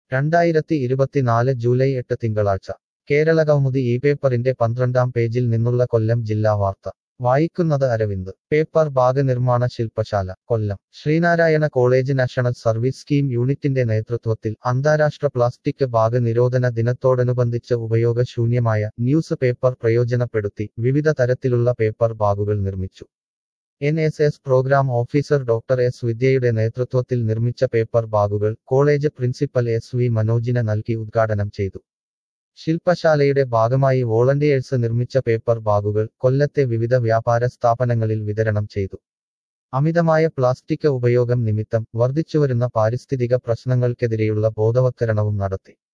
രണ്ടായിരത്തി ഇരുപത്തിനാല് ജൂലൈ എട്ട് തിങ്കളാഴ്ച കേരളകൗമുദി ഈ പേപ്പറിന്റെ പന്ത്രണ്ടാം പേജിൽ നിന്നുള്ള കൊല്ലം ജില്ലാ വാർത്ത വായിക്കുന്നത് അരവിന്ദ് പേപ്പർ ബാഗ് നിർമ്മാണ ശില്പശാല Kollam Sreenarayana college national service scheme യൂണിറ്റിന്റെ നേതൃത്വത്തിൽ അന്താരാഷ്ട്ര പ്ലാസ്റ്റിക് ബാഗ് നിരോധന ദിനത്തോടനുബന്ധിച്ച് ഉപയോഗശൂന്യമായ ന്യൂസ് പേപ്പർ പ്രയോജനപ്പെടുത്തി വിവിധ തരത്തിലുള്ള പേപ്പർ ബാഗുകൾ നിർമ്മിച്ചു N S S programme officer doctor S വിദ്യയുടെ നേതൃത്വത്തിൽ നിർമ്മിച്ച പേപ്പർ ബാഗുകൾ കോളേജ് പ്രിൻസിപ്പൽ എസ് വി മനോജിന് നൽകി ഉദ്ഘാടനം ചെയ്തു ശില്പശാലയുടെ ഭാഗമായി വോളണ്ടിയേഴ്സ് നിർമ്മിച്ച പേപ്പർ ബാഗുകൾ കൊല്ലത്തെ വിവിധ വ്യാപാര സ്ഥാപനങ്ങളിൽ വിതരണം ചെയ്തു അമിതമായ പ്ലാസ്റ്റിക് ഉപയോഗം നിമിത്തം വർദ്ധിച്ചുവരുന്ന പാരിസ്ഥിതിക പ്രശ്നങ്ങൾക്കെതിരെയുള്ള ബോധവത്കരണവും നടത്തി